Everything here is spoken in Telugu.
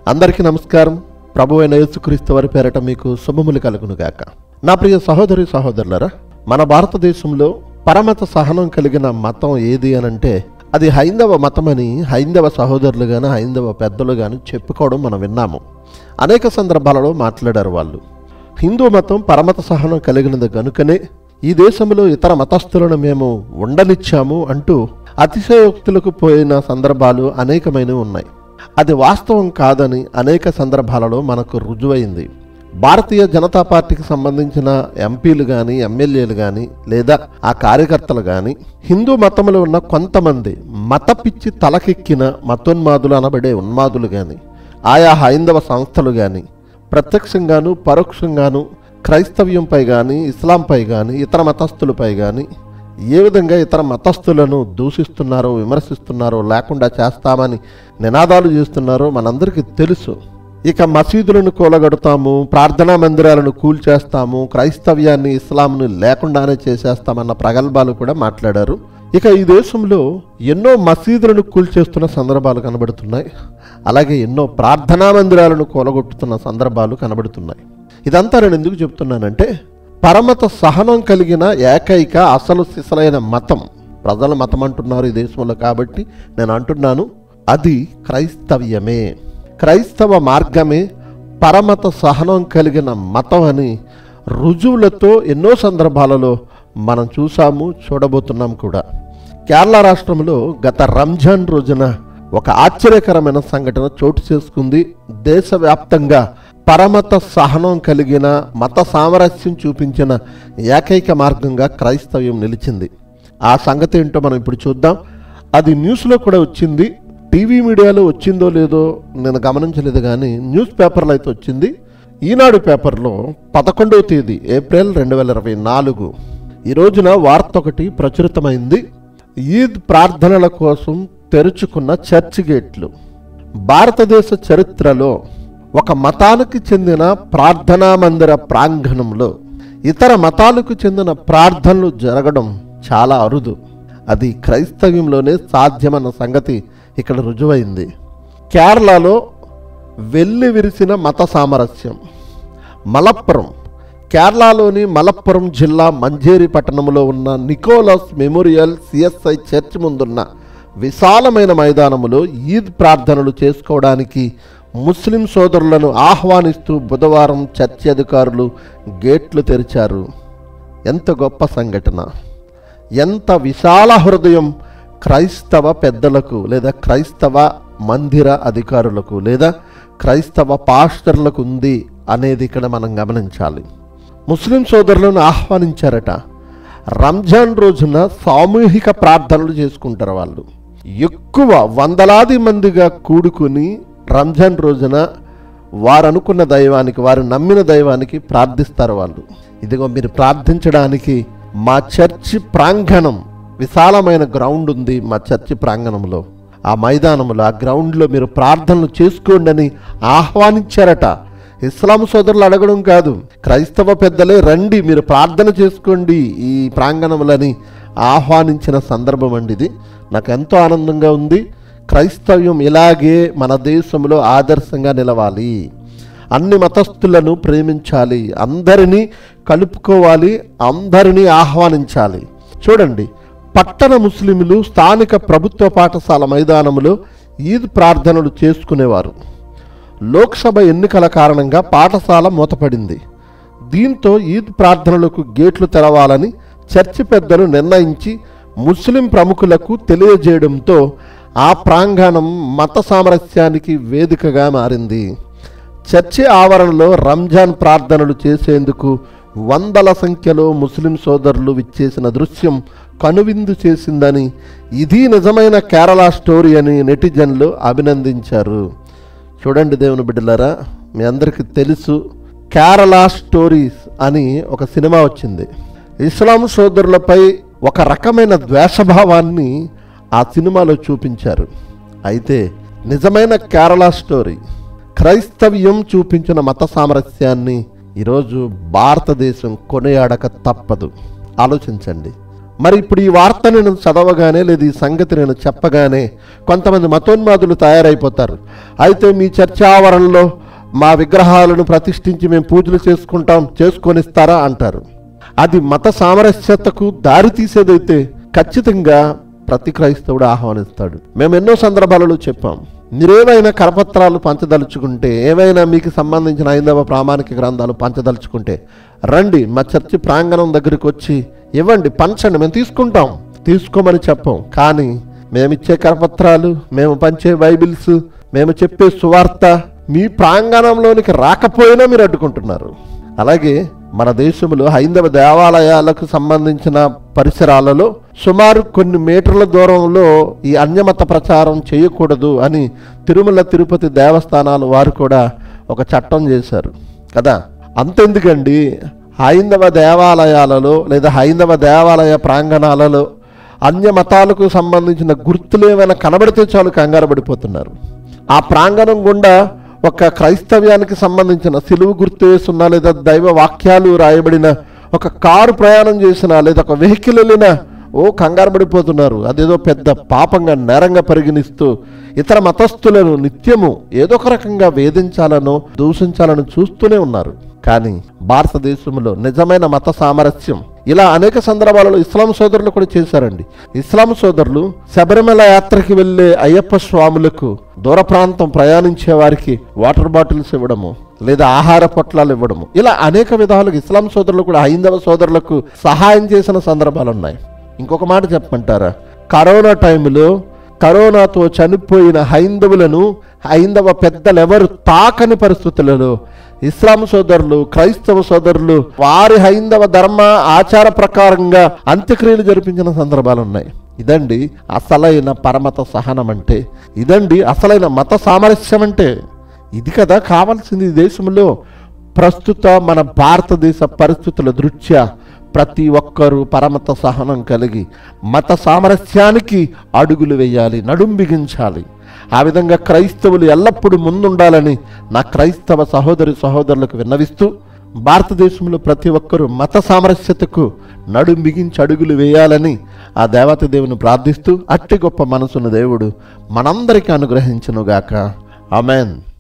అందరికీ నమస్కారం ప్రభు అయిన యేసుక్రీస్తు వారి పేరట మీకు శుభములు కలుగును గాక నా ప్రియ సహోదరి సహోదరులరా మన భారతదేశంలో పరమత సహనం కలిగిన మతం ఏది అనంటే అది హైందవ మతమని హైందవ సహోదరులు గాని హైందవ పెద్దలు గాని చెప్పుకోవడం మనం విన్నాము అనేక సందర్భాలలో మాట్లాడారు వాళ్ళు హిందూ మతం పరమత సహనం కలిగినది గనుకనే ఈ దేశంలో ఇతర మతస్థులను మేము ఉండనిచ్చాము అంటూ అతిశయోక్తులకు పోయిన సందర్భాలు అనేకమైనవి ఉన్నాయి అది వాస్తవం కాదని అనేక సందర్భాలలో మనకు రుజువైంది భారతీయ జనతా పార్టీకి సంబంధించిన ఎంపీలు కానీ ఎమ్మెల్యేలు కానీ లేదా ఆ కార్యకర్తలు కానీ హిందూ మతంలో ఉన్న కొంతమంది మత పిచ్చి తలకెక్కిన మతోన్మాదులు అనబడే ఉన్మాదులు కానీ ఆయా హైందవ సంస్థలు కానీ ప్రత్యక్షంగాను పరోక్షంగాను క్రైస్తవ్యంపై కానీ ఇస్లాంపై కానీ ఇతర మతస్థులపై కానీ ఏ విధంగా ఇతర మతస్థులను దూషిస్తున్నారో విమర్శిస్తున్నారో లేకుండా చేస్తామని నినాదాలు చేస్తున్నారో మనందరికీ తెలుసు ఇక మసీదులను కూలగొడతాము ప్రార్థనా మందిరాలను కూల్చేస్తాము క్రైస్తవ్యాన్ని ఇస్లాంను లేకుండానే చేసేస్తామన్న ప్రగల్భాలు కూడా మాట్లాడారు ఇక ఈ దేశంలో ఎన్నో మసీదులను కూల్చేస్తున్న సందర్భాలు కనబడుతున్నాయి అలాగే ఎన్నో ప్రార్థనా మందిరాలను కూలగొట్టుతున్న సందర్భాలు కనబడుతున్నాయి ఇదంతా నేను ఎందుకు చెప్తున్నానంటే పరమత సహనం కలిగిన ఏకైక అసలు సిసలైన మతం ప్రజల మతం అంటున్నారు ఈ దేశంలో కాబట్టి నేను అంటున్నాను అది క్రైస్తవ్యమే క్రైస్తవ మార్గమే పరమత సహనం కలిగిన మతం అని రుజువులతో ఎన్నో సందర్భాలలో మనం చూసాము చూడబోతున్నాం కూడా కేరళ రాష్ట్రంలో గత రంజాన్ రోజున ఒక ఆశ్చర్యకరమైన సంఘటన చోటు చేసుకుంది దేశవ్యాప్తంగా పరమత సహనం కలిగిన మత సామరస్యం చూపించిన ఏకైక మార్గంగా క్రైస్తవ్యం నిలిచింది ఆ సంగతి ఏంటో మనం ఇప్పుడు చూద్దాం అది న్యూస్లో కూడా వచ్చింది టీవీ మీడియాలో వచ్చిందో లేదో నేను గమనించలేదు కానీ న్యూస్ పేపర్లో అయితే వచ్చింది ఈనాడు పేపర్లో పదకొండవ తేదీ ఏప్రిల్ రెండు వేల ఇరవై నాలుగు ఈ రోజున వార్త ఒకటి ప్రచురితమైంది ఈద్ ప్రార్థనల కోసం తెరుచుకున్న చర్చ్ గేట్లు భారతదేశ చరిత్రలో ఒక మతానికి చెందిన ప్రార్థనా మందిర ప్రాంగణంలో ఇతర మతాలకు చెందిన ప్రార్థనలు జరగడం చాలా అరుదు అది క్రైస్తవ్యంలోనే సాధ్యమన్న సంగతి ఇక్కడ రుజువైంది కేరళలో వెల్లి విరిసిన మత సామరస్యం మలప్పురం కేరళలోని మలప్పురం జిల్లా మంజేరి పట్టణంలో ఉన్న నికోలస్ మెమోరియల్ సిఎస్ఐ చర్చ్ ముందున్న విశాలమైన మైదానములో ఈద్ ప్రార్థనలు చేసుకోవడానికి ముస్లిం సోదరులను ఆహ్వానిస్తూ బుధవారం చర్చి అధికారులు గేట్లు తెరిచారు ఎంత గొప్ప సంఘటన ఎంత విశాల హృదయం క్రైస్తవ పెద్దలకు లేదా క్రైస్తవ మందిర అధికారులకు లేదా క్రైస్తవ పాస్టర్లకు ఉంది అనేది ఇక్కడ మనం గమనించాలి ముస్లిం సోదరులను ఆహ్వానించారట రంజాన్ రోజున సామూహిక ప్రార్థనలు చేసుకుంటారు వాళ్ళు ఎక్కువ వందలాది మందిగా కూడుకుని రంజాన్ రోజున వారు అనుకున్న దైవానికి వారు నమ్మిన దైవానికి ప్రార్థిస్తారు వాళ్ళు ఇదిగో మీరు ప్రార్థించడానికి మా చర్చి ప్రాంగణం విశాలమైన గ్రౌండ్ ఉంది మా చర్చి ప్రాంగణంలో ఆ మైదానంలో ఆ గ్రౌండ్లో మీరు ప్రార్థనలు చేసుకోండి అని ఆహ్వానించారట ఇస్లాం సోదరులు అడగడం కాదు క్రైస్తవ పెద్దలే రండి మీరు ప్రార్థన చేసుకోండి ఈ ప్రాంగణములని ఆహ్వానించిన సందర్భం అండి ఇది నాకు ఎంతో ఆనందంగా ఉంది క్రైస్తవ్యం ఇలాగే మన దేశంలో ఆదర్శంగా నిలవాలి అన్ని మతస్థులను ప్రేమించాలి అందరినీ కలుపుకోవాలి అందరినీ ఆహ్వానించాలి చూడండి పట్టణ ముస్లింలు స్థానిక ప్రభుత్వ పాఠశాల మైదానంలో ఈద్ ప్రార్థనలు చేసుకునేవారు లోక్సభ ఎన్నికల కారణంగా పాఠశాల మూతపడింది దీంతో ఈద్ ప్రార్థనలకు గేట్లు తెరవాలని చర్చి పెద్దలు నిర్ణయించి ముస్లిం ప్రముఖులకు తెలియజేయడంతో ఆ ప్రాంగణం మత సామరస్యానికి వేదికగా మారింది చర్చి ఆవరణలో రంజాన్ ప్రార్థనలు చేసేందుకు వందల సంఖ్యలో ముస్లిం సోదరులు విచ్చేసిన దృశ్యం కనువిందు చేసిందని ఇది నిజమైన కేరళ స్టోరీ అని నెటిజన్లు అభినందించారు చూడండి దేవుని బిడ్డలారా మీ అందరికీ తెలుసు కేరళ స్టోరీస్ అని ఒక సినిమా వచ్చింది ఇస్లాం సోదరులపై ఒక రకమైన ద్వేషభావాన్ని ఆ సినిమాలో చూపించారు అయితే నిజమైన కేరళ స్టోరీ క్రైస్తవ్యం చూపించిన మత సామరస్యాన్ని ఈరోజు భారతదేశం కొనియాడక తప్పదు ఆలోచించండి మరి ఇప్పుడు ఈ వార్త నేను చదవగానే లేదా ఈ సంగతి నేను చెప్పగానే కొంతమంది మతోన్మాదులు తయారైపోతారు అయితే మీ చర్చావరణలో మా విగ్రహాలను ప్రతిష్ఠించి మేము పూజలు చేసుకుంటాం చేసుకొనిస్తారా అంటారు అది మత సామరస్యతకు దారి తీసేదైతే ఖచ్చితంగా ప్రతి క్రైస్తవుడు ఆహ్వానిస్తాడు మేము ఎన్నో సందర్భాలలో చెప్పాం మీరేమైనా కరపత్రాలు పంచదలుచుకుంటే ఏవైనా మీకు సంబంధించిన ఐదవ ప్రామాణిక గ్రంథాలు పంచదలుచుకుంటే రండి మా చర్చి ప్రాంగణం దగ్గరికి వచ్చి ఇవ్వండి పంచండి మేము తీసుకుంటాం తీసుకోమని చెప్పం కానీ మేమిచ్చే కరపత్రాలు మేము పంచే బైబిల్స్ మేము చెప్పే సువార్త మీ ప్రాంగణంలోనికి రాకపోయినా మీరు అడ్డుకుంటున్నారు అలాగే మన దేశంలో హైందవ దేవాలయాలకు సంబంధించిన పరిసరాలలో సుమారు కొన్ని మీటర్ల దూరంలో ఈ అన్యమత ప్రచారం చేయకూడదు అని తిరుమల తిరుపతి దేవస్థానాలు వారు కూడా ఒక చట్టం చేశారు కదా అంతెందుకండి హైందవ దేవాలయాలలో లేదా హైందవ దేవాలయ ప్రాంగణాలలో అన్య మతాలకు సంబంధించిన గుర్తులు ఏమైనా కనబడితే చాలు కంగారు పడిపోతున్నారు ఆ ప్రాంగణం గుండా ఒక క్రైస్తవ్యానికి సంబంధించిన సిలువు గుర్తు వేసున్నా లేదా దైవ వాక్యాలు రాయబడిన ఒక కారు ప్రయాణం చేసినా లేదా ఒక వెహికల్ వెళ్ళినా ఓ కంగారు పడిపోతున్నారు అదేదో పెద్ద పాపంగా నేరంగా పరిగణిస్తూ ఇతర మతస్థులను నిత్యము ఏదో ఒక రకంగా వేధించాలనో దూషించాలని చూస్తూనే ఉన్నారు కానీ భారతదేశంలో నిజమైన మత సామరస్యం ఇలా అనేక సందర్భాలలో ఇస్లాం సోదరులు కూడా చేశారండి ఇస్లాం సోదరులు శబరిమల యాత్రకి వెళ్ళే అయ్యప్ప స్వాములకు దూర ప్రాంతం ప్రయాణించే వారికి వాటర్ బాటిల్స్ ఇవ్వడము లేదా ఆహార పొట్లాలు ఇవ్వడము ఇలా అనేక విధాలుగా ఇస్లాం సోదరులు కూడా హైందవ సోదరులకు సహాయం చేసిన సందర్భాలు ఉన్నాయి ఇంకొక మాట చెప్పమంటారా కరోనా టైంలో కరోనాతో చనిపోయిన హైందవులను హైందవ పెద్దలు ఎవరు తాకని పరిస్థితులలో ఇస్లాం సోదరులు క్రైస్తవ సోదరులు వారి హైందవ ధర్మ ఆచార ప్రకారంగా అంత్యక్రియలు జరిపించిన సందర్భాలు ఉన్నాయి ఇదండి అసలైన పరమత సహనం అంటే ఇదండి అసలైన మత సామరస్యం అంటే ఇది కదా కావాల్సింది ఈ దేశంలో ప్రస్తుత మన భారతదేశ పరిస్థితుల దృష్ట్యా ప్రతి ఒక్కరూ పరమత సహనం కలిగి మత సామరస్యానికి అడుగులు వేయాలి నడుం బిగించాలి ఆ విధంగా క్రైస్తవులు ఎల్లప్పుడూ ముందుండాలని నా క్రైస్తవ సహోదరి సహోదరులకు విన్నవిస్తూ భారతదేశంలో ప్రతి ఒక్కరూ మత సామరస్యతకు నడుం బిగించి అడుగులు వేయాలని ఆ దేవత దేవుని ప్రార్థిస్తూ అట్టి గొప్ప మనసును దేవుడు మనందరికీ అనుగ్రహించునుగాక ఆమెన్